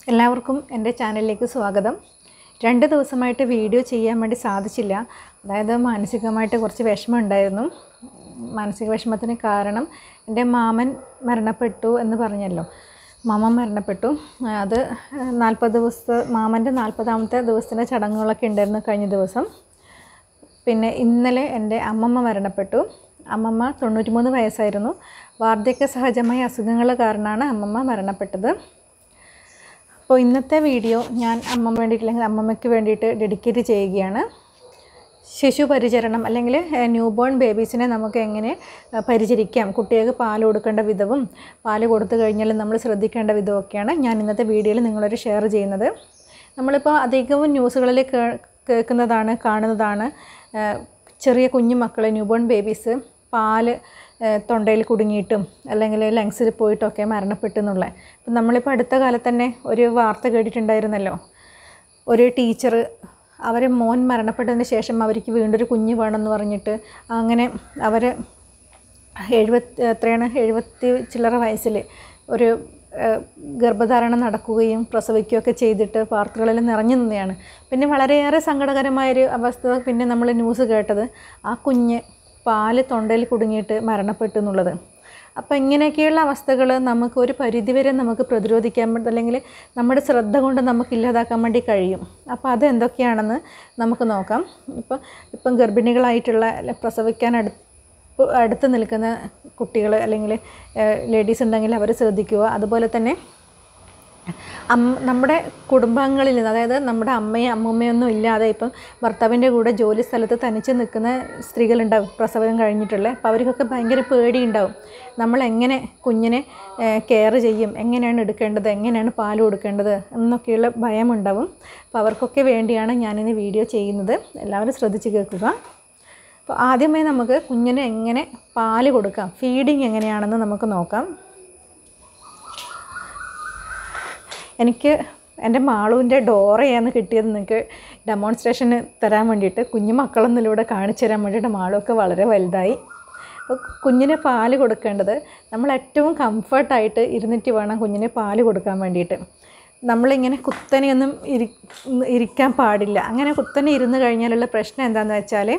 എല്ലാവർക്കും എൻ്റെ ചാനലിലേക്ക് സ്വാഗതം രണ്ട് ദിവസമായിട്ട് വീഡിയോ ചെയ്യാൻ വേണ്ടി സാധിച്ചില്ല അതായത് മാനസികമായിട്ട് കുറച്ച് വിഷമം ഉണ്ടായിരുന്നു മാനസിക വിഷമത്തിന് കാരണം എൻ്റെ മാമൻ മരണപ്പെട്ടു എന്ന് പറഞ്ഞല്ലോ മാമൻ മരണപ്പെട്ടു അത് നാൽപ്പത് ദിവസത്തെ മാമൻ്റെ നാൽപ്പതാമത്തെ ദിവസത്തിൻ്റെ ചടങ്ങുകളൊക്കെ ഉണ്ടായിരുന്നു കഴിഞ്ഞ ദിവസം പിന്നെ ഇന്നലെ എൻ്റെ അമ്മമ്മ മരണപ്പെട്ടു അമ്മമ്മ തൊണ്ണൂറ്റിമൂന്ന് വയസ്സായിരുന്നു വാർദ്ധക്യ സഹജമായ അസുഖങ്ങൾ കാരണമാണ് അമ്മമ്മ മരണപ്പെട്ടത് അപ്പോൾ ഇന്നത്തെ വീഡിയോ ഞാൻ അമ്മ വേണ്ടിയിട്ട് അല്ലെങ്കിൽ അമ്മമ്മയ്ക്ക് വേണ്ടിയിട്ട് ഡെഡിക്കേറ്റ് ചെയ്യുകയാണ് ശിശു പരിചരണം അല്ലെങ്കിൽ ന്യൂ ബോൺ ബേബീസിനെ നമുക്ക് എങ്ങനെ ഏഹ്, പരിചരിക്കാം കുട്ടികൾക്ക് പാൽ കൊടുക്കേണ്ട വിധവും പാൽ കൊടുത്തു കഴിഞ്ഞാൽ നമ്മൾ ശ്രദ്ധിക്കേണ്ട വിധമൊക്കെയാണ് ഞാൻ ഇന്നത്തെ വീഡിയോയിൽ നിങ്ങളൊരു ഷെയർ ചെയ്യുന്നത് നമ്മളിപ്പോൾ അധികവും ന്യൂസുകളിൽ കേ കേൾക്കുന്നതാണ് കാണുന്നതാണ് ഏഹ്, ചെറിയ കുഞ്ഞു മക്കൾ ന്യൂ ബോൺ ബേബീസ് പാല് ഏഹ്, തൊണ്ടയിൽ കുടുങ്ങിയിട്ടും അല്ലെങ്കിൽ ലങ്സിൽ പോയിട്ടൊക്കെ മരണപ്പെട്ടു എന്നുള്ളത് ഇപ്പം നമ്മളിപ്പോൾ അടുത്ത കാലത്ത് തന്നെ ഒരു വാർത്ത കേട്ടിട്ടുണ്ടായിരുന്നല്ലോ ഒരു ടീച്ചർ അവരെ മോൻ മരണപ്പെട്ടതിന് ശേഷം അവർക്ക് വീണ്ടും ഒരു കുഞ്ഞ് വേണമെന്ന് പറഞ്ഞിട്ട് അങ്ങനെ അവർ എഴുപത്തി എത്രയാണ് എഴുപത്തി ചില്ലറ വയസ്സിൽ ഒരു ഏഹ്, ഗർഭധാരണം നടക്കുകയും പ്രസവിക്കുകയൊക്കെ ചെയ്തിട്ട് വാർത്തകളിൽ നിറഞ്ഞു നിന്നതാണ് പിന്നെ വളരെയേറെ സങ്കടകരമായൊരു അവസ്ഥ പിന്നെ നമ്മൾ ന്യൂസ് കേട്ടത് ആ കുഞ്ഞ് പാല് തൊണ്ടയിൽ കുടുങ്ങിയിട്ട് മരണപ്പെട്ടു എന്നുള്ളത് അപ്പോൾ ഇങ്ങനെയൊക്കെയുള്ള അവസ്ഥകൾ നമുക്ക് ഒരു പരിധിവരെ നമുക്ക് പ്രതിരോധിക്കാൻ പറ്റും അല്ലെങ്കിൽ നമ്മുടെ ശ്രദ്ധ കൊണ്ട് നമുക്ക് ഇല്ലാതാക്കാൻ വേണ്ടി കഴിയും അപ്പോൾ അത് എന്തൊക്കെയാണെന്ന് നമുക്ക് നോക്കാം ഇപ്പം ഇപ്പം ഗർഭിണികളായിട്ടുള്ള അല്ലെ പ്രസവിക്കാൻ അടുത്ത് അടുത്ത് നിൽക്കുന്ന കുട്ടികൾ അല്ലെങ്കിൽ ലേഡീസ് ഉണ്ടെങ്കിൽ അവർ ശ്രദ്ധിക്കുക അതുപോലെ തന്നെ അമ്മ നമ്മുടെ കുടുംബാംഗങ്ങളിൽ നിന്ന് അതായത് നമ്മുടെ അമ്മയും അമ്മൂമ്മയൊന്നും ഇല്ലാതെ ഇപ്പം ഭർത്താവിൻ്റെ കൂടെ ജോലി സ്ഥലത്ത് തനിച്ച് നിൽക്കുന്ന സ്ത്രീകളുണ്ടാവും പ്രസവം കഴിഞ്ഞിട്ടുള്ള അപ്പോൾ അവർക്കൊക്കെ ഭയങ്കര പേടിയുണ്ടാവും നമ്മൾ എങ്ങനെ കുഞ്ഞിനെ കെയർ ചെയ്യും എങ്ങനെയാണ് എടുക്കേണ്ടത് എങ്ങനെയാണ് പാൽ കൊടുക്കേണ്ടത് എന്നൊക്കെയുള്ള ഭയമുണ്ടാവും അപ്പോൾ അവർക്കൊക്കെ വേണ്ടിയാണ് ഞാനിന്ന് വീഡിയോ ചെയ്യുന്നത് എല്ലാവരും ശ്രദ്ധിച്ച് കേൾക്കുക അപ്പോൾ ആദ്യമേ നമുക്ക് കുഞ്ഞിന് എങ്ങനെ പാല് കൊടുക്കാം ഫീഡിങ് എങ്ങനെയാണെന്ന് നമുക്ക് നോക്കാം എനിക്ക് എൻ്റെ മാളുവിൻ്റെ ഡോറയാണ് കിട്ടിയത് നിങ്ങൾക്ക് ഡെമോൺസ്ട്രേഷന് തരാൻ വേണ്ടിയിട്ട് കുഞ്ഞു മക്കളൊന്നിലൂടെ കാണിച്ചു തരാൻ വേണ്ടിയിട്ട് മാളൊക്കെ വളരെ വലുതായി അപ്പോൾ കുഞ്ഞിന് പാല് കൊടുക്കേണ്ടത് നമ്മൾ ഏറ്റവും കംഫർട്ടായിട്ട് ഇരുന്നിട്ട് വേണം കുഞ്ഞിന് പാല് കൊടുക്കാൻ വേണ്ടിയിട്ട് നമ്മളിങ്ങനെ കുത്തനെയൊന്നും ഇരി ഇരിക്കാൻ പാടില്ല അങ്ങനെ കുത്തനെ ഇരുന്ന് കഴിഞ്ഞാലുള്ള പ്രശ്നം എന്താണെന്ന് വെച്ചാൽ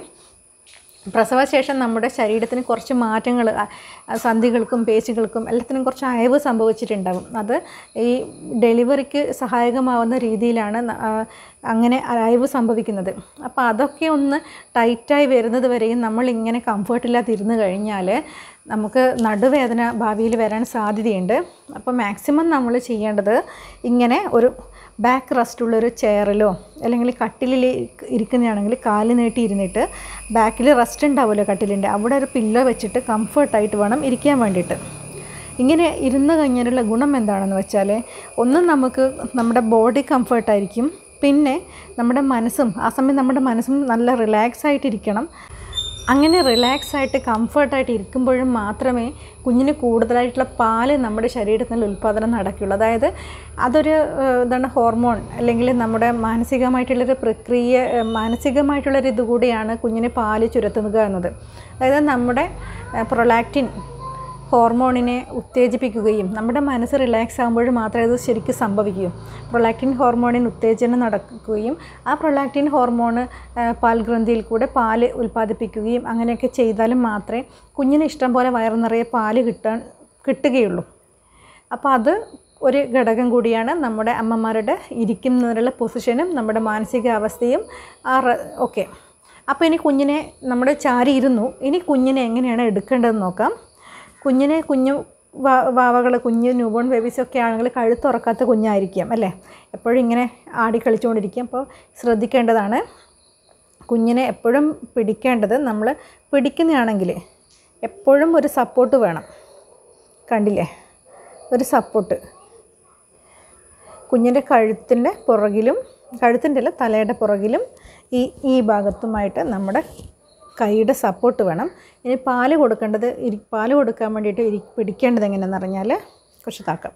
പ്രസവശേഷം നമ്മുടെ ശരീരത്തിന് കുറച്ച് മാറ്റങ്ങൾ സന്ധികൾക്കും പേശികൾക്കും എല്ലാത്തിനും കുറച്ച് അയവ് സംഭവിച്ചിട്ടുണ്ടാകും അത് ഈ ഡെലിവറിക്ക് സഹായകമാവുന്ന രീതിയിലാണ് ന- ആ, അങ്ങനെ അയവ് സംഭവിക്കുന്നത് അപ്പോൾ അതൊക്കെ ഒന്ന് ടൈറ്റായി വരുന്നത് വരെയും നമ്മൾ ഇങ്ങനെ കംഫർട്ടില്ലാതെ ഇരുന്ന് കഴിഞ്ഞാൽ നമുക്ക് നടുവേദന ഭാവിയിൽ വരാൻ സാധ്യതയുണ്ട് അപ്പോൾ മാക്സിമം നമ്മൾ ചെയ്യേണ്ടത് ഇങ്ങനെ ഒരു ബാക്ക് റെസ്റ്റുള്ളൊരു ചെയറിലോ അല്ലെങ്കിൽ കട്ടിലിൽ ഇരിക്കുന്നതാണെങ്കിൽ കാല് നീട്ടി ഇരുന്നിട്ട് ബാക്കിൽ റെസ്റ്റ് ഉണ്ടാവുമല്ലോ കട്ടിലിൻ്റെ അവിടെ ഒരു പില്ലോ വെച്ചിട്ട് കംഫർട്ടായിട്ട് വേണം ഇരിക്കാൻ വേണ്ടിയിട്ട് ഇങ്ങനെ ഇരുന്ന് കഴിഞ്ഞാലുള്ള ഗുണം എന്താണെന്ന് വെച്ചാൽ ഒന്ന് നമുക്ക് നമ്മുടെ ബോഡി കംഫർട്ടായിരിക്കും പിന്നെ നമ്മുടെ മനസ്സും ആ സമയം നമ്മുടെ മനസ്സും നല്ല റിലാക്സ് ആയിട്ടിരിക്കണം അങ്ങനെ റിലാക്സ് ആയിട്ട് കംഫർട്ടായിട്ട് ഇരിക്കുമ്പോഴും മാത്രമേ കുഞ്ഞിന് കൂടുതലായിട്ടുള്ള പാല് നമ്മുടെ ശരീരത്തിൽ ഉൽപ്പാദനം നടക്കുകയുള്ളൂ അതായത് അതൊരു ഏഹ്, എന്താണ് ഹോർമോൺ അല്ലെങ്കിൽ നമ്മുടെ മാനസികമായിട്ടുള്ളൊരു പ്രക്രിയ ഏഹ്, മാനസികമായിട്ടുള്ളൊരു ഇത് കൂടിയാണ് കുഞ്ഞിന് പാല് ചുരത്തുക എന്നത് അതായത് നമ്മുടെ പ്രൊലാക്റ്റിൻ ഹോർമോണിനെ ഉത്തേജിപ്പിക്കുകയും നമ്മുടെ മനസ്സ് റിലാക്സ് ആകുമ്പോൾ മാത്രമേ അത് ശരിക്കും സംഭവിക്കൂ പ്രൊലാക്റ്റിൻ ഹോർമോണിന് ഉത്തേജനം നടക്കുകയും ആ പ്രൊലാക്റ്റിൻ ഹോർമോണ് പാൽഗ്രന്ഥിയിൽ കൂടെ പാല് ഉൽപ്പാദിപ്പിക്കുകയും അങ്ങനെയൊക്കെ ചെയ്താലും മാത്രമേ കുഞ്ഞിന് ഇഷ്ടം പോലെ വയറു നിറയെ പാല് കിട്ടാൻ കിട്ടുകയുള്ളൂ അപ്പോൾ അത് ഒരു ഘടകം കൂടിയാണ് നമ്മുടെ അമ്മമാരുടെ ഇരിക്കുന്നതിനുള്ള പൊസിഷനും നമ്മുടെ മാനസികാവസ്ഥയും ആ ഓക്കെ അപ്പോൾ ഇനി കുഞ്ഞിനെ നമ്മുടെ ചാരി ഇരുന്നു ഇനി കുഞ്ഞിനെ എങ്ങനെയാണ് എടുക്കേണ്ടതെന്ന് നോക്കാം കുഞ്ഞിനെ കുഞ്ഞു വാവകൾ കുഞ്ഞ് ന്യൂബോൺ ബേബീസൊക്കെ ആണെങ്കിൽ കഴുത്തുറക്കാത്ത കുഞ്ഞായിരിക്കാം അല്ലേ എപ്പോഴും ഇങ്ങനെ ആടി കളിച്ചുകൊണ്ടിരിക്കും അപ്പോൾ ശ്രദ്ധിക്കേണ്ടതാണ് കുഞ്ഞിനെ എപ്പോഴും പിടിക്കേണ്ടത് നമ്മൾ പിടിക്കുന്നതാണെങ്കിൽ എപ്പോഴും ഒരു സപ്പോർട്ട് വേണം കണ്ടില്ലേ ഒരു സപ്പോർട്ട് കുഞ്ഞിൻ്റെ കഴുത്തിൻ്റെ പുറകിലും കഴുത്തിൻ്റെ അല്ല തലയുടെ പുറകിലും ഈ ഈ ഭാഗത്തുമായിട്ട് നമ്മുടെ കൈയുടെ സപ്പോർട്ട് വേണം ഇനി പാല് കൊടുക്കേണ്ടത് ഇരി പാല് കൊടുക്കാൻ വേണ്ടിയിട്ട് ഇരി പിടിക്കേണ്ടത് എങ്ങനെയാണെന്ന് പറഞ്ഞാൽ കുറച്ച് താക്കാം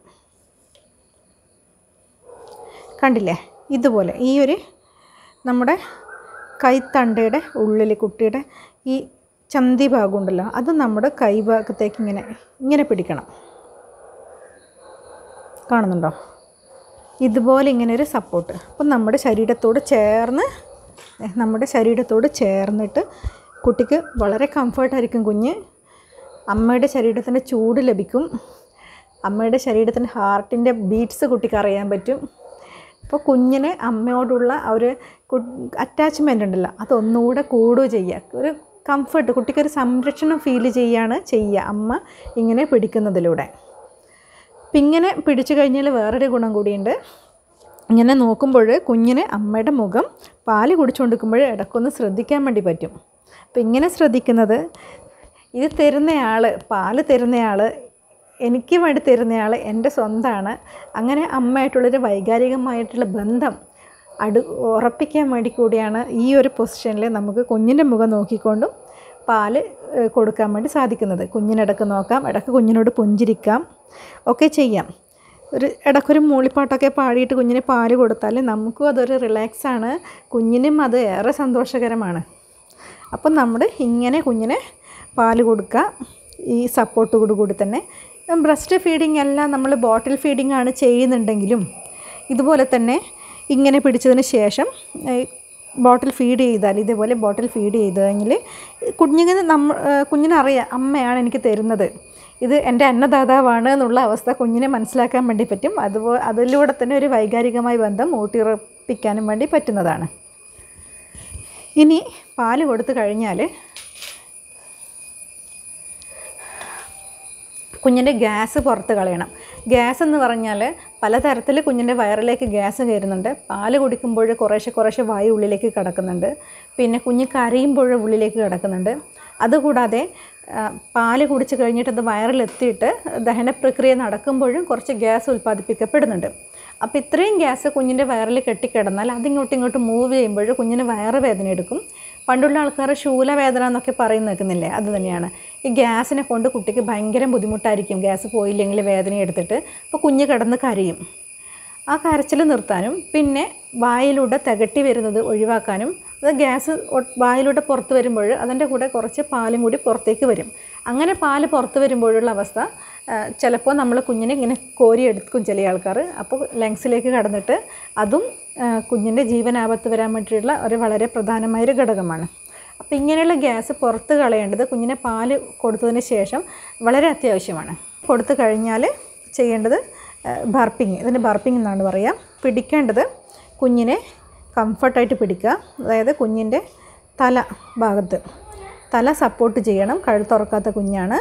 കണ്ടില്ലേ ഇതുപോലെ ഈ ഒരു നമ്മുടെ കൈത്തണ്ടയുടെ ഉള്ളിൽ കുട്ടിയുടെ ഈ ചന്തി ഭാഗം ഉണ്ടല്ലോ അത് നമ്മുടെ കൈ ഭാഗത്തേക്ക് ഇങ്ങനെ ഇങ്ങനെ പിടിക്കണം കാണുന്നുണ്ടോ ഇതുപോലെ ഇങ്ങനെ ഒരു സപ്പോർട്ട് അപ്പം നമ്മുടെ ശരീരത്തോട് ചേർന്ന് ഏ, നമ്മുടെ ശരീരത്തോട് ചേർന്നിട്ട് കുട്ടിക്ക് വളരെ കംഫർട്ടായിരിക്കും കുഞ്ഞ് അമ്മയുടെ ശരീരത്തിൻ്റെ ചൂട് ലഭിക്കും അമ്മയുടെ ശരീരത്തിൻ്റെ ഹാർട്ടിൻ്റെ ബീറ്റ്സ് കുട്ടിക്ക് അറിയാൻ പറ്റും അപ്പോൾ കുഞ്ഞിന് അമ്മയോടുള്ള ആ ഒരു അറ്റാച്ച്മെൻ്റ് ഉണ്ടല്ലോ അതൊന്നുകൂടെ കൂടുക ചെയ്യുക ഒരു കംഫർട്ട് കുട്ടിക്കൊരു സംരക്ഷണം ഫീൽ ചെയ്യാണ് ചെയ്യുക അമ്മ ഇങ്ങനെ പിടിക്കുന്നതിലൂടെ അപ്പം ഇങ്ങനെ പിടിച്ചു കഴിഞ്ഞാൽ വേറൊരു ഗുണം കൂടിയുണ്ട് ഇങ്ങനെ നോക്കുമ്പോൾ കുഞ്ഞിന് അമ്മയുടെ മുഖം പാല് കുടിച്ചുകൊണ്ടിരിക്കുമ്പോൾ ഇടയ്ക്കൊന്ന് ശ്രദ്ധിക്കാൻ വേണ്ടി പറ്റും അപ്പം ഇങ്ങനെ ശ്രദ്ധിക്കുന്നത് ഇത് തരുന്നയാൾ പാല് തരുന്നയാൾ എനിക്ക് വേണ്ടി തരുന്നയാൾ എൻ്റെ സ്വന്തമാണ് അങ്ങനെ അമ്മയായിട്ടുള്ളൊരു വൈകാരികമായിട്ടുള്ള ബന്ധം അടു ഉറപ്പിക്കാൻ വേണ്ടി കൂടിയാണ് ഈ ഒരു പൊസിഷനിൽ നമുക്ക് കുഞ്ഞിൻ്റെ മുഖം നോക്കിക്കൊണ്ടും പാല് ഏഹ്, കൊടുക്കാൻ വേണ്ടി സാധിക്കുന്നത് കുഞ്ഞിനിടക്ക് നോക്കാം ഇടക്ക് കുഞ്ഞിനോട് പുഞ്ചിരിക്കാം ഒക്കെ ചെയ്യാം ഒരു ഇടയ്ക്കൊരു മൂളിപ്പാട്ടൊക്കെ പാടിയിട്ട് കുഞ്ഞിന് പാല് കൊടുത്താൽ നമുക്കും അതൊരു റിലാക്സാണ് കുഞ്ഞിനും അത് ഏറെ സന്തോഷകരമാണ് അപ്പം നമ്മൾ ഇങ്ങനെ കുഞ്ഞിന് പാല് കൊടുക്കുക ഈ സപ്പോർട്ടോടു കൂടി തന്നെ ബ്രസ്റ്റ് ഫീഡിങ് എല്ലാം നമ്മൾ ബോട്ടിൽ ഫീഡിംഗ് ആണ് ചെയ്യുന്നുണ്ടെങ്കിലും ഇതുപോലെ തന്നെ ഇങ്ങനെ പിടിച്ചതിന് ശേഷം ഏഹ്, ബോട്ടിൽ ഫീഡ് ചെയ്താൽ ഇതേപോലെ ബോട്ടിൽ ഫീഡ് ചെയ്ത് കഴിഞ്ഞാൽ കുഞ്ഞിന് നമ്മ ഏഹ്, കുഞ്ഞിനറിയാം അമ്മയാണ് എനിക്ക് തരുന്നത് ഇത് എൻ്റെ അന്നദാതാവാണ് എന്നുള്ള അവസ്ഥ കുഞ്ഞിനെ മനസ്സിലാക്കാൻ വേണ്ടി പറ്റും അതുപോലെ അതിലൂടെ തന്നെ ഒരു വൈകാരികമായ ബന്ധം ഊട്ടിയുറപ്പിക്കാനും വേണ്ടി പറ്റുന്നതാണ് ഇനി പാല് കൊടുത്തു കഴിഞ്ഞാൽ കുഞ്ഞിൻ്റെ ഗ്യാസ് പുറത്ത് കളയണം ഗ്യാസ് എന്ന് പറഞ്ഞാൽ പലതരത്തിൽ കുഞ്ഞിൻ്റെ വയറിലേക്ക് ഗ്യാസ് കയറുന്നുണ്ട് പാല് കുടിക്കുമ്പോൾ കുറേശ്ശെ കുറേശ്ശെ വായു ഉള്ളിലേക്ക് കിടക്കുന്നുണ്ട് പിന്നെ കുഞ്ഞ് കരയുമ്പോൾ ഉള്ളിലേക്ക് കിടക്കുന്നുണ്ട് അതുകൂടാതെ ആ, പാല് കുടിച്ച് കഴിഞ്ഞിട്ട് അത് വയറിലെത്തിയിട്ട് ദഹന പ്രക്രിയ നടക്കുമ്പോഴും കുറച്ച് ഗ്യാസ് ഉൽപ്പാദിപ്പിക്കപ്പെടുന്നുണ്ട് അപ്പോൾ ഇത്രയും ഗ്യാസ് കുഞ്ഞിൻ്റെ വയറിൽ കെട്ടിക്കിടന്നാൽ അതിങ്ങോട്ടും ഇങ്ങോട്ടും മൂവ് ചെയ്യുമ്പോൾ കുഞ്ഞിന് വയറ് വേദന എടുക്കും പണ്ടുള്ള ആൾക്കാർ ശൂലവേദന എന്നൊക്കെ പറയുന്ന നിൽക്കുന്നില്ലേ അത് തന്നെയാണ് ഈ ഗ്യാസിനെ കൊണ്ട് കുട്ടിക്ക് ഭയങ്കര ബുദ്ധിമുട്ടായിരിക്കും ഗ്യാസ് പോയില്ലെങ്കിൽ വേദന എടുത്തിട്ട് അപ്പോൾ കുഞ്ഞ് കിടന്ന് കരയും ആ കരച്ചിൽ നിർത്താനും പിന്നെ വായിലൂടെ തികട്ടി വരുന്നത് ഒഴിവാക്കാനും അത് ഗ്യാസ് ഒ- വായിലൂടെ പുറത്ത് വരുമ്പോൾ അതിൻ്റെ കൂടെ കുറച്ച് പാലും കൂടി പുറത്തേക്ക് വരും അങ്ങനെ പാല് പുറത്ത് വരുമ്പോഴുള്ള അവസ്ഥ ആ, ചിലപ്പോൾ നമ്മൾ കുഞ്ഞിനെ ഇങ്ങനെ കോരിയെടുക്കും ചില ആൾക്കാർ അപ്പോൾ ലങ്സിലേക്ക് കടന്നിട്ട് അതും ആ, കുഞ്ഞിൻ്റെ ജീവനാപത്ത് വരാൻ വേണ്ടിയിട്ടുള്ള ഒരു വളരെ പ്രധാനമായൊരു ഘടകമാണ് അപ്പോൾ ഇങ്ങനെയുള്ള ഗ്യാസ് പുറത്ത് കളയേണ്ടത് കുഞ്ഞിനെ പാല് കൊടുത്തതിന് ശേഷം വളരെ അത്യാവശ്യമാണ് കൊടുത്തു കഴിഞ്ഞാൽ ചെയ്യേണ്ടത് ബർപ്പിങ് ഇതിന് ബർപ്പിംഗ് എന്നാണ് പറയുക പിടിക്കേണ്ടത് കുഞ്ഞിനെ കംഫർട്ടായിട്ട് പിടിക്കുക അതായത് കുഞ്ഞിൻ്റെ തല ഭാഗത്ത് തല സപ്പോർട്ട് ചെയ്യണം കഴുത്തുറക്കാത്ത കുഞ്ഞാണ്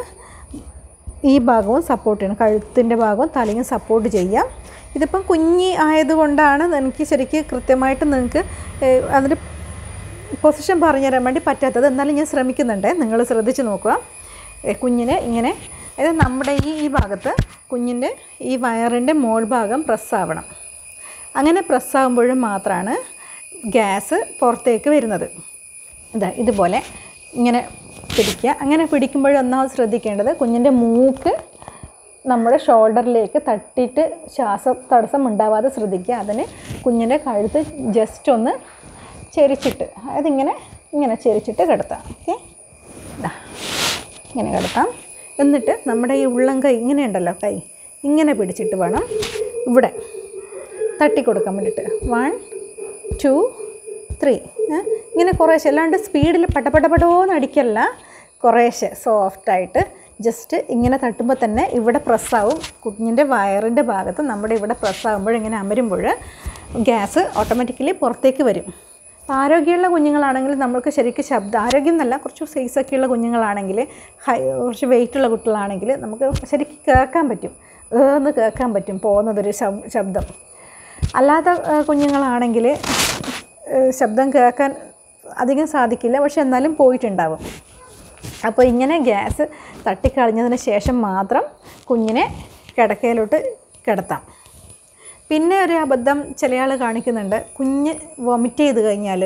ഈ ഭാഗവും സപ്പോർട്ട് ചെയ്യണം കഴുത്തിൻ്റെ ഭാഗവും തലയും സപ്പോർട്ട് ചെയ്യാം ഇതിപ്പം കുഞ്ഞി ആയതുകൊണ്ടാണ് എനിക്ക് ശരിക്ക് കൃത്യമായിട്ട് നിങ്ങൾക്ക് ഏഹ്, അതിൻ്റെ പൊസിഷൻ പറഞ്ഞുതരാൻ വേണ്ടി പറ്റാത്തത് എന്നാലും ഞാൻ ശ്രമിക്കുന്നുണ്ട് നിങ്ങൾ ശ്രദ്ധിച്ച് നോക്കുക ഏഹ്, കുഞ്ഞിനെ ഇങ്ങനെ അതായത് നമ്മുടെ ഈ ഈ ഭാഗത്ത് കുഞ്ഞിൻ്റെ ഈ വയറിൻ്റെ മോൾ ഭാഗം പ്രസ്സാവണം അങ്ങനെ പ്രസ്സാവുമ്പോഴും മാത്രമാണ് ഗ്യാസ് പുറത്തേക്ക് വരുന്നത് ഇതാ ഇതുപോലെ ഇങ്ങനെ പിടിക്കുക അങ്ങനെ പിടിക്കുമ്പോൾ ഒന്നാമത് ശ്രദ്ധിക്കേണ്ടത് കുഞ്ഞിൻ്റെ മൂക്ക് നമ്മുടെ ഷോൾഡറിലേക്ക് തട്ടിയിട്ട് ശ്വാസ തടസ്സം ഉണ്ടാവാതെ ശ്രദ്ധിക്കുക അതിന് കുഞ്ഞിൻ്റെ കഴുത്ത് ജസ്റ്റ് ഒന്ന് ചെരിച്ചിട്ട് അതായത് ഇങ്ങനെ ഇങ്ങനെ ചെരിച്ചിട്ട് കിടത്താം ഓക്കെ ഇതാ ഇങ്ങനെ കിടത്താം എന്നിട്ട് നമ്മുടെ ഈ ഉള്ളം കൈ ഇങ്ങനെ ഉണ്ടല്ലോ കൈ ഇങ്ങനെ പിടിച്ചിട്ട് വേണം ഇവിടെ തട്ടിക്കൊടുക്കാൻ വേണ്ടിയിട്ട് വൺ ടു ത്രീ ഇങ്ങനെ കുറേശ്ശെ അല്ലാണ്ട് സ്പീഡിൽ പടപടപടോന്ന് അടിക്കല്ല കുറേശ്ശെ സോഫ്റ്റായിട്ട് ജസ്റ്റ് ഇങ്ങനെ തട്ടുമ്പോൾ തന്നെ ഇവിടെ പ്രസ്സാവും കുഞ്ഞിൻ്റെ വയറിൻ്റെ ഭാഗത്ത് നമ്മുടെ ഇവിടെ പ്രസ്സാകുമ്പോൾ ഇങ്ങനെ അമരുമ്പോൾ ഗ്യാസ് ഓട്ടോമാറ്റിക്കലി പുറത്തേക്ക് വരും അപ്പോൾ ആരോഗ്യമുള്ള കുഞ്ഞുങ്ങളാണെങ്കിൽ നമ്മൾക്ക് ശരിക്കും ശബ്ദം ആരോഗ്യം എന്നല്ല കുറച്ച് സൈസൊക്കെയുള്ള കുഞ്ഞുങ്ങളാണെങ്കിൽ ഹൈ കുറച്ച് വെയിറ്റുള്ള കുട്ടികളാണെങ്കിൽ നമുക്ക് ശരിക്കും കേൾക്കാൻ പറ്റും ഏന്ന് കേൾക്കാൻ പറ്റും പോകുന്നതൊരു ശബ്- ശബ്ദം അല്ലാത്ത ഏഹ്, കുഞ്ഞുങ്ങളാണെങ്കിൽ ഏഹ്, ശബ്ദം കേൾക്കാൻ അധികം സാധിക്കില്ല പക്ഷെ എന്നാലും പോയിട്ടുണ്ടാവും അപ്പോൾ ഇങ്ങനെ ഗ്യാസ് തട്ടിക്കളഞ്ഞതിന് ശേഷം മാത്രം കുഞ്ഞിനെ കിടക്കയിലോട്ട് കിടത്താം പിന്നെ ഒരു അബദ്ധം ചില ആൾ കാണിക്കുന്നുണ്ട് കുഞ്ഞ് വൊമിറ്റ് ചെയ്ത് കഴിഞ്ഞാൽ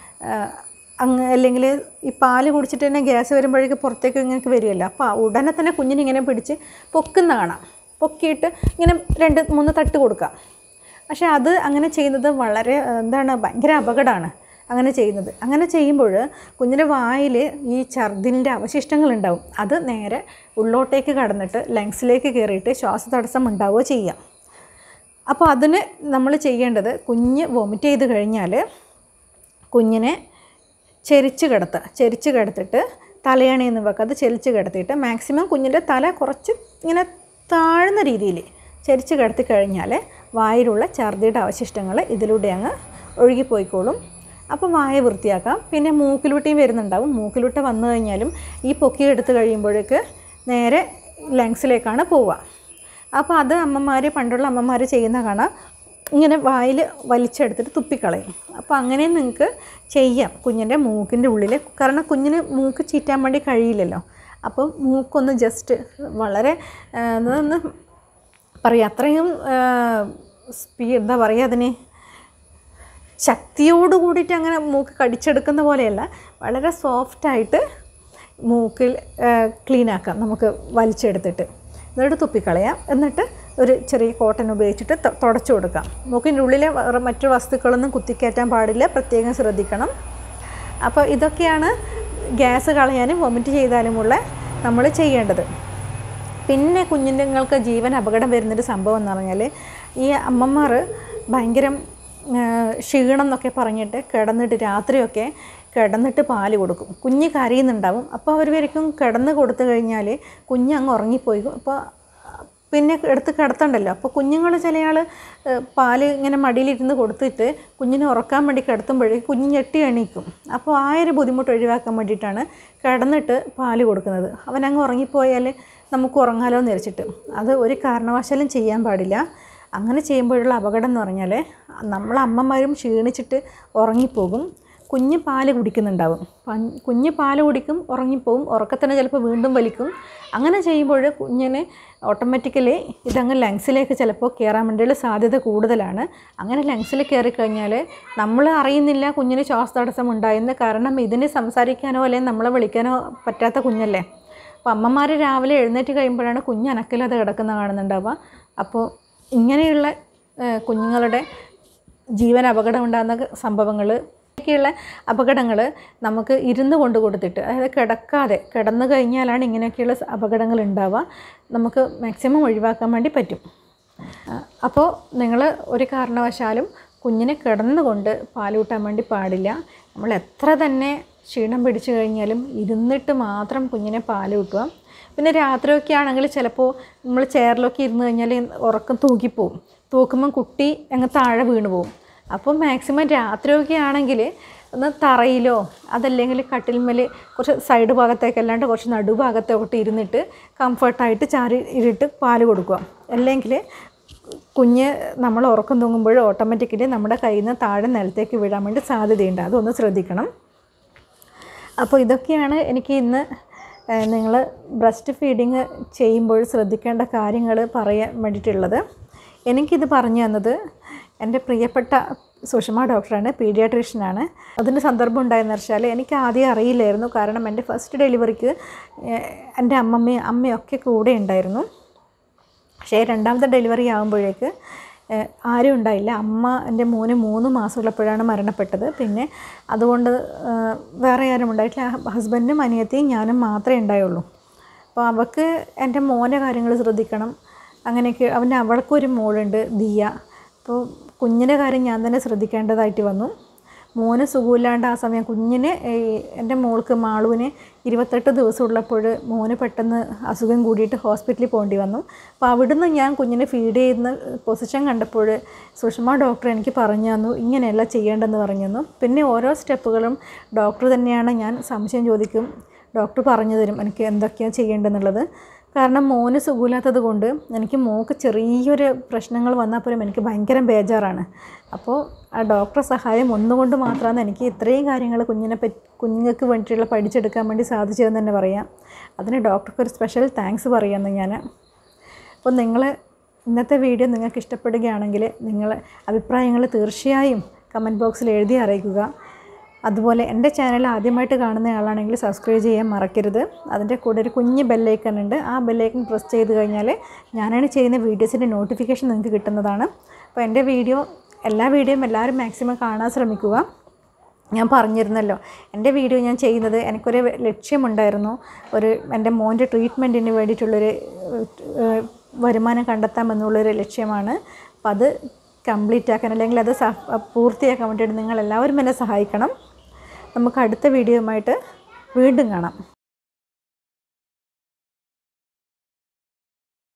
അങ്ങ് അല്ലെങ്കിൽ ഈ പാല് കുടിച്ചിട്ട് തന്നെ ഗ്യാസ് വരുമ്പോഴേക്ക് പുറത്തേക്ക് ഇങ്ങനെ വരുമല്ലോ അപ്പോൾ ഉടനെ തന്നെ കുഞ്ഞിനെ ഇങ്ങനെ പിടിച്ച് പൊക്കുന്ന കാണാം പൊക്കിയിട്ട് ഇങ്ങനെ രണ്ട് മൂന്ന് തട്ട് കൊടുക്കാം പക്ഷേ അത് അങ്ങനെ ചെയ്യുന്നത് വളരെ എന്താണ് ഭയങ്കര അപകടമാണ് അങ്ങനെ ചെയ്യുന്നത് അങ്ങനെ ചെയ്യുമ്പോൾ കുഞ്ഞിൻ്റെ വായിൽ ഈ ഛർദിൻ്റെ അവശിഷ്ടങ്ങളുണ്ടാവും അത് നേരെ ഉള്ളോട്ടേക്ക് കടന്നിട്ട് ലങ്സിലേക്ക് കയറിയിട്ട് ശ്വാസതടസ്സം ഉണ്ടാവുകയോ ചെയ്യാം അപ്പോൾ അതിന് നമ്മൾ ചെയ്യേണ്ടത് കുഞ്ഞ് വൊമിറ്റ് ചെയ്ത് കഴിഞ്ഞാൽ കുഞ്ഞിനെ ചെരിച്ച് കിടത്തുക ചെരിച്ച് കിടത്തിട്ട് തലയണയൊന്നും വെക്കാതെ ചെരിച്ച് കിടത്തിയിട്ട് മാക്സിമം കുഞ്ഞിൻ്റെ തല കുറച്ച് ഇങ്ങനെ താഴ്ന്ന രീതിയിൽ ചെരിച്ച് കിടത്തി കഴിഞ്ഞാൽ വായിലുള്ള ഛർദിയുടെ അവശിഷ്ടങ്ങൾ ഇതിലൂടെ അങ്ങ് ഒഴുകിപ്പോയിക്കോളും അപ്പോൾ വായ വൃത്തിയാക്കാം പിന്നെ മൂക്കിലൂട്ടിയും വരുന്നുണ്ടാവും മൂക്കിലൂട്ട വന്നു കഴിഞ്ഞാലും ഈ പൊക്കി എടുത്ത് കഴിയുമ്പോഴേക്ക് നേരെ ലങ്സിലേക്കാണ് പോവുക അപ്പോൾ അത് അമ്മമാർ പണ്ടുള്ള അമ്മമാർ ചെയ്യുന്ന കാണാം ഇങ്ങനെ വായിൽ വലിച്ചെടുത്തിട്ട് തുപ്പിക്കളയും അപ്പോൾ അങ്ങനെ നിങ്ങൾക്ക് ചെയ്യാം കുഞ്ഞിൻ്റെ മൂക്കിൻ്റെ ഉള്ളിൽ കാരണം കുഞ്ഞിന് മൂക്ക് ചീറ്റാൻ വേണ്ടി കഴിയില്ലല്ലോ അപ്പോൾ മൂക്കൊന്ന് ജസ്റ്റ് വളരെ ആ, ഒന്ന് പറയുക അത്രയും സ്പീഡ് എന്താ പറയുക അതിന് ശക്തിയോട് കൂടിയിട്ട് അങ്ങനെ മൂക്ക് കടിച്ചെടുക്കുന്ന പോലെയല്ല വളരെ സോഫ്റ്റായിട്ട് മൂക്കിൽ ക്ലീൻ ആക്കാം നമുക്ക് വലിച്ചെടുത്തിട്ട് എന്നിട്ട് തുപ്പിക്കളയാം എന്നിട്ട് ഒരു ചെറിയ കോട്ടൺ ഉപയോഗിച്ചിട്ട് ത- തുടച്ചു കൊടുക്കാം മൂക്കിൻ്റെ ഉള്ളിലെ വേറെ മറ്റു വസ്തുക്കളൊന്നും കുത്തിക്കയറ്റാൻ പാടില്ല പ്രത്യേകം ശ്രദ്ധിക്കണം അപ്പോൾ ഇതൊക്കെയാണ് ഗ്യാസ് കളയാനും വൊമിറ്റ് ചെയ്താലുമുള്ള നമ്മൾ ചെയ്യേണ്ടത് പിന്നെ കുഞ്ഞുങ്ങൾക്ക് ജീവൻ അപകടം വരുന്നൊരു സംഭവം എന്ന് പറഞ്ഞാൽ ഈ അമ്മമാർ ഭയങ്കര ആ, ക്ഷീണം എന്നൊക്കെ പറഞ്ഞിട്ട് കിടന്നിട്ട് രാത്രിയൊക്കെ കിടന്നിട്ട് പാല് കൊടുക്കും കുഞ്ഞ് കരയുന്നുണ്ടാവും അപ്പോൾ അവർ വരയ്ക്കും കിടന്ന് കൊടുത്തു കഴിഞ്ഞാൽ കുഞ്ഞ് അങ്ങ് ഉറങ്ങിപ്പോയി അപ്പോൾ പിന്നെ എടുത്ത് കിടത്തണ്ടല്ലോ അപ്പോൾ കുഞ്ഞുങ്ങൾ ചില ആൾ പാല് ഇങ്ങനെ മടിയിലിരുന്ന് കൊടുത്തിട്ട് കുഞ്ഞിനെ ഉറക്കാൻ വേണ്ടി കിടത്തുമ്പോഴേക്ക് കുഞ്ഞ് ഞെട്ടി എണീക്കും അപ്പോൾ ആ ഒരു ബുദ്ധിമുട്ട് ഒഴിവാക്കാൻ വേണ്ടിയിട്ടാണ് കിടന്നിട്ട് പാല് കൊടുക്കുന്നത് അവനങ്ങ് ഉറങ്ങിപ്പോയാൽ നമുക്ക് ഉറങ്ങാലോ എന്ന് വിചാരിച്ചിട്ട് അത് ഒരു കാരണവശാലും ചെയ്യാൻ പാടില്ല അങ്ങനെ ചെയ്യുമ്പോഴുള്ള അപകടം എന്ന് പറഞ്ഞാൽ നമ്മൾ അമ്മമാരും ക്ഷീണിച്ചിട്ട് ഉറങ്ങിപ്പോകും കുഞ്ഞ് പാല് കുടിക്കുന്നുണ്ടാവും പൻ- കുഞ്ഞ് പാല് കുടിക്കും ഉറങ്ങിപ്പോവും ഉറക്കത്തന്നെ ചിലപ്പോൾ വീണ്ടും വലിക്കും അങ്ങനെ ചെയ്യുമ്പോൾ കുഞ്ഞിന് ഓട്ടോമാറ്റിക്കലി ഇതങ്ങ് ലങ്സിലേക്ക് ചിലപ്പോൾ കയറാൻ വേണ്ടിയുള്ള സാധ്യത കൂടുതലാണ് അങ്ങനെ ലങ്സിൽ കയറിക്കഴിഞ്ഞാൽ നമ്മൾ അറിയുന്നില്ല കുഞ്ഞിന് ശ്വാസതടസ്സം ഉണ്ടായെന്ന് കാരണം ഇതിന് സംസാരിക്കാനോ അല്ലെങ്കിൽ നമ്മളെ വിളിക്കാനോ പറ്റാത്ത കുഞ്ഞല്ലേ അപ്പോൾ അമ്മമാർ രാവിലെ എഴുന്നേറ്റ് കഴിയുമ്പോഴാണ് കുഞ്ഞ് അനക്കില്ലാതെ കിടക്കുന്ന കാണുന്നുണ്ടാവുക അപ്പോൾ ഇങ്ങനെയുള്ള ഏഹ്, കുഞ്ഞുങ്ങളുടെ ജീവൻ അപകടം ഉണ്ടാകുന്ന സംഭവങ്ങൾ ഒക്കെയുള്ള അപകടങ്ങൾ നമുക്ക് ഇരുന്ന് കൊണ്ട് കൊടുത്തിട്ട് അതായത് കിടക്കാതെ കിടന്നു കഴിഞ്ഞാലാണ് ഇങ്ങനെയൊക്കെയുള്ള അപകടങ്ങൾ ഉണ്ടാവുക നമുക്ക് മാക്സിമം ഒഴിവാക്കാൻ വേണ്ടി പറ്റും അപ്പോൾ നിങ്ങൾ ഒരു കാരണവശാലും കുഞ്ഞിനെ കിടന്നുകൊണ്ട് പാലൂട്ടാൻ വേണ്ടി പാടില്ല നമ്മൾ എത്ര തന്നെ ക്ഷീണം പിടിച്ചു കഴിഞ്ഞാലും ഇരുന്നിട്ട് മാത്രം കുഞ്ഞിനെ പാലൂട്ടുക പിന്നെ രാത്രിയൊക്കെ ആണെങ്കിൽ ചിലപ്പോൾ നമ്മൾ ചെയറിലൊക്കെ ഇരുന്ന് കഴിഞ്ഞാൽ ഉറക്കം തൂക്കിപ്പോവും തൂക്കുമ്പം കുട്ടി അങ്ങ് താഴെ വീണ് പോവും അപ്പോൾ മാക്സിമം രാത്രിയൊക്കെ ആണെങ്കിൽ ഒന്ന് തറയിലോ അതല്ലെങ്കിൽ കട്ടിൽമേൽ കുറച്ച് സൈഡ് ഭാഗത്തേക്ക് അല്ലാണ്ട് കുറച്ച് നടുഭാഗത്തോട്ട് ഇരുന്നിട്ട് കംഫർട്ടായിട്ട് ചാരി ഇരുട്ട് പാല് കൊടുക്കുക അല്ലെങ്കിൽ കുഞ്ഞ് നമ്മൾ ഉറക്കം തൂങ്ങുമ്പോൾ ഓട്ടോമാറ്റിക്കലി നമ്മുടെ കയ്യിൽ നിന്ന് താഴെ നിലത്തേക്ക് വീഴാൻ വേണ്ടി സാധ്യതയുണ്ട് അതൊന്ന് ശ്രദ്ധിക്കണം അപ്പോൾ ഇതൊക്കെയാണ് എനിക്ക് ഇന്ന് നിങ്ങൾ ബ്രസ്റ്റ് ഫീഡിങ് ചെയ്യുമ്പോൾ ശ്രദ്ധിക്കേണ്ട കാര്യങ്ങൾ പറയാൻ വേണ്ടിയിട്ടുള്ളത് എനിക്കിത് പറഞ്ഞു തന്നത് എൻ്റെ പ്രിയപ്പെട്ട സുഷമ ഡോക്ടറാണ് പീഡിയാട്രീഷ്യനാണ് അതിൻ്റെ സന്ദർഭം ഉണ്ടായെന്ന് വെച്ചാൽ എനിക്ക് ആദ്യം അറിയില്ലായിരുന്നു കാരണം എൻ്റെ ഫസ്റ്റ് ഡെലിവറിക്ക് ഏഹ്, എൻ്റെ അമ്മമ്മയും അമ്മയൊക്കെ കൂടെ ഉണ്ടായിരുന്നു പക്ഷേ രണ്ടാമത്തെ ഡെലിവറി ആകുമ്പോഴേക്ക് ഏഹ്, ആരും ഉണ്ടായില്ല അമ്മ എൻ്റെ മോന് മൂന്ന് മാസമുള്ളപ്പോഴാണ് മരണപ്പെട്ടത് പിന്നെ അതുകൊണ്ട് ഏഹ്, വേറെ ആരും ഉണ്ടായിട്ടില്ല ഹസ്ബൻഡും അനിയത്തിയും ഞാനും മാത്രമേ ഉണ്ടായുള്ളൂ അപ്പോൾ അവൾക്ക് എൻ്റെ മോൻ്റെ കാര്യങ്ങൾ ശ്രദ്ധിക്കണം അങ്ങനെയൊക്കെ അവൻ്റെ അവൾക്കൊരു മോളുണ്ട് ദിയ അപ്പോൾ കുഞ്ഞിൻ്റെ കാര്യം ഞാൻ തന്നെ ശ്രദ്ധിക്കേണ്ടതായിട്ട് വന്നു മോന് സുഖമില്ലാണ്ട് ആ സമയം കുഞ്ഞിന് ഈ എൻ്റെ മോൾക്ക് മാളുവിന് ഇരുപത്തെട്ട് ദിവസം ഉള്ളപ്പോൾ മോന് പെട്ടെന്ന് അസുഖം കൂടിയിട്ട് ഹോസ്പിറ്റലിൽ പോകേണ്ടി വന്നു അപ്പോൾ അവിടുന്ന് ഞാൻ കുഞ്ഞിനെ ഫീഡ് ചെയ്യുന്ന പൊസിഷൻ കണ്ടപ്പോൾ സുഷമ ഡോക്ടർ എനിക്ക് പറഞ്ഞു തന്നു ഇങ്ങനെയല്ല ചെയ്യേണ്ടതെന്ന് പറഞ്ഞു തന്നു പിന്നെ ഓരോ സ്റ്റെപ്പുകളും ഡോക്ടർ തന്നെയാണ് ഞാൻ സംശയം ചോദിക്കും ഡോക്ടർ പറഞ്ഞു തരും എനിക്ക് എന്തൊക്കെയാണ് ചെയ്യേണ്ടതെന്നുള്ളത് കാരണം മോന് സുഖമില്ലാത്തത് കൊണ്ട് എനിക്ക് മോക്ക് ചെറിയൊരു പ്രശ്നങ്ങൾ വന്നാൽ പോലും എനിക്ക് ഭയങ്കര ബേജാറാണ് അപ്പോൾ ആ ഡോക്ടറെ സഹായം ഒന്നുകൊണ്ട് മാത്രമാണ് എനിക്ക് ഇത്രയും കാര്യങ്ങൾ കുഞ്ഞിനെ പറ്റി കുഞ്ഞുങ്ങൾക്ക് വേണ്ടിയിട്ടുള്ള പഠിച്ചെടുക്കാൻ വേണ്ടി സാധിച്ചതെന്ന് തന്നെ പറയാം അതിന് ഡോക്ടർക്ക് ഒരു സ്പെഷ്യൽ താങ്ക്സ് പറയാമെന്ന് ഞാൻ അപ്പോൾ നിങ്ങൾ ഇന്നത്തെ വീഡിയോ നിങ്ങൾക്ക് ഇഷ്ടപ്പെടുകയാണെങ്കിൽ നിങ്ങൾ അഭിപ്രായങ്ങൾ തീർച്ചയായും കമൻറ്റ് ബോക്സിൽ എഴുതി അറിയിക്കുക അതുപോലെ എൻ്റെ ചാനൽ ആദ്യമായിട്ട് കാണുന്ന ആളാണെങ്കിൽ സബ്സ്ക്രൈബ് ചെയ്യാൻ മറക്കരുത് അതിൻ്റെ കൂടെ ഒരു കുഞ്ഞ് ബെല്ലൈക്കൺ ഉണ്ട് ആ ബെല്ലൈക്കൺ പ്രസ് ചെയ്ത് കഴിഞ്ഞാൽ ഞാനാണ് ചെയ്യുന്ന വീഡിയോസിൻ്റെ നോട്ടിഫിക്കേഷൻ നിങ്ങൾക്ക് കിട്ടുന്നതാണ് അപ്പോൾ എൻ്റെ വീഡിയോ എല്ലാ വീഡിയോയും എല്ലാവരും മാക്സിമം കാണാൻ ശ്രമിക്കുക ഞാൻ പറഞ്ഞിരുന്നല്ലോ എൻ്റെ വീഡിയോ ഞാൻ ചെയ്യുന്നത് എനിക്കൊരു ലക്ഷ്യമുണ്ടായിരുന്നു ഒരു എൻ്റെ മോൻ്റെ ട്രീറ്റ്മെൻറ്റിന് വേണ്ടിയിട്ടുള്ളൊരു ഏഹ്, വരുമാനം കണ്ടെത്താമെന്നുള്ളൊരു ലക്ഷ്യമാണ് അപ്പം അത് കംപ്ലീറ്റ് ആക്കാൻ അല്ലെങ്കിൽ അത് സ പൂർത്തിയാക്കാൻ വേണ്ടിയിട്ട് നിങ്ങൾ എല്ലാവരും എന്നെ സഹായിക്കണം നമുക്ക് അടുത്ത വീഡിയോയുമായിട്ട് വീണ്ടും കാണാം